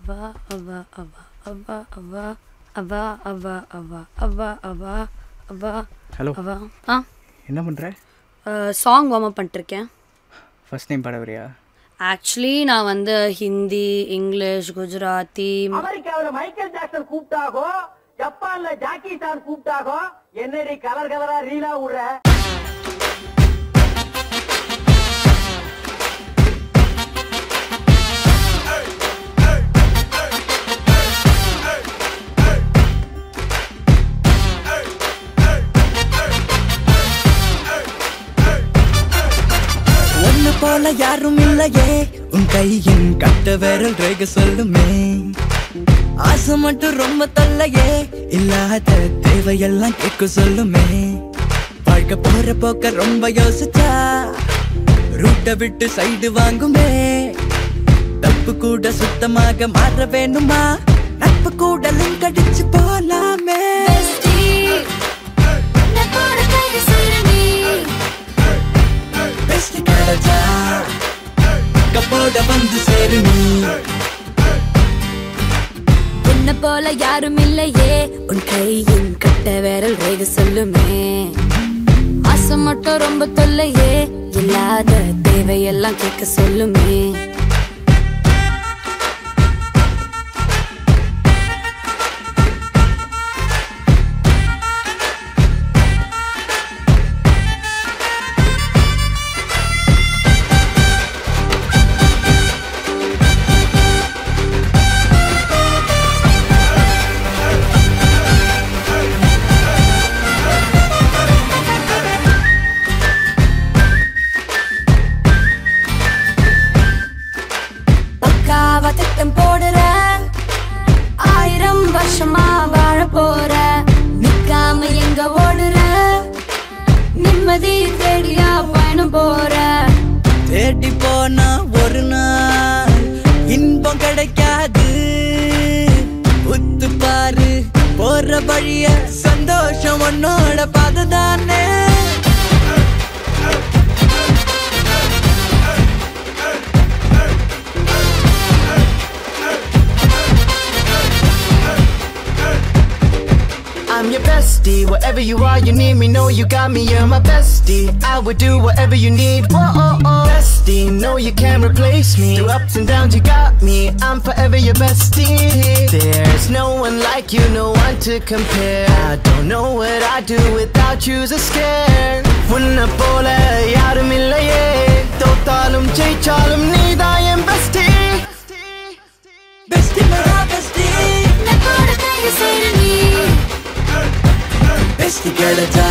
அவா அவா அவா அவா அவா அவா அவா அவா அவா அவா அவா ஹலோ அவா ஆ என்ன பண்ணுற சாங் வார்ம் அப் பண்ணிட்டுருக்கேன் ஃபர்ஸ்ட் டைம் பாட வரியா ஆக்சுவலி நான் வந்து ஹிந்தி இங்கிலீஷ் குஜராத்தி அமெரிக்காவுல மைக்கேல் ஜாக்சன் கூப்பிட்டாகோ ஜப்பான்ல ஜாக்கி சான் கூப்பிட்டாகோ என்னடி கலர் கலரா ரீலா விடுற ஒன்னு போல யாரும் இல்லையே உன் கையின் கட்ட விரல் ரேக சொல்லுமே ஆசை மட்டும் ரொம்ப தொல்லையே இல்லாத தேவையெல்லாம் கேட்க சொல்லுமே வாழ்க்கை போற போக்க ரொம்ப யோசிச்சா ரூட்டை விட்டு சைடு வாங்குமே தப்பு கூட சுத்தமாக மாற வேணுமா நட்பு கூட லிங்க் அடிச்சு போலாமே பெஸ்ட் கிடைச்சா கப்போட வந்து சேரு நீ உன்னை போல யாரும் இல்லையே உன் கையின் கட்ட விரல் ரேக சொல்லுமே ஆசை மட்டும் ரொம்ப தொல்லையே இல்லாத தேவையெல்லாம் கேட்க சொல்லுமே பக்காவா திட்டம் போடுற ஆயிரம் வருஷமா வாழ போற நிக்காம எங்க ஓடுற நிம்மதி தேடியா பயணம் போற தேடி போனா ஒரு நாள் இன்பம் கிடைக்காது உத்து பாரு போற வழிய சந்தோஷம் உன்னோட பாததானே I'm your bestie, wherever you are, you need me, know you got me, you're my bestie. I would do whatever you need, whoa, oh, oh. Bestie, no, you can't replace me. Through ups and downs, you got me, I'm forever your bestie. There's no one like you, no one to compare. I don't know what I'd do without you, so scared. உன்னை போல யாரும் இல்லையே தோத்தாலும் ஜெயிச்சாலும் நீதான் என் bestie. Bestie மரா bestie bestie கிடைச்சா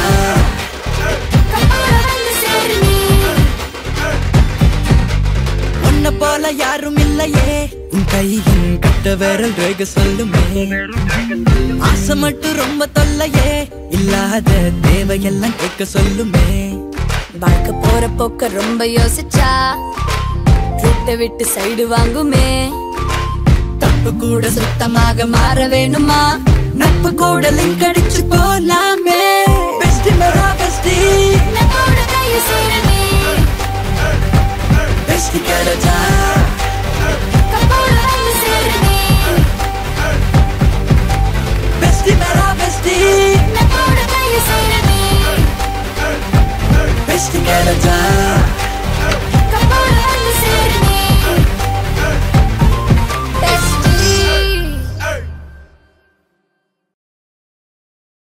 உன்னை போல யாரும் இல்லையே உன் கையின் கட்ட விரல் ரேக சொல்லுமே ஆசை மட்டும் ரொம்ப தொல்லையே இல்லாத தேவையெல்லாம் கேட்க சொல்லுமே வாழ்க்கை போற போக்க ரொம்ப யோசிச்சா ரூட்டை விட்டு சைடு வாங்குமே தப்பு கூட சுத்தமாக மாற வேணுமா நட்பு கூட லிங்க் அடிச்சு போலாமே பெஸ்டி மரா பெஸ்டி பெஸ்டி கிடைச்சா கப்போட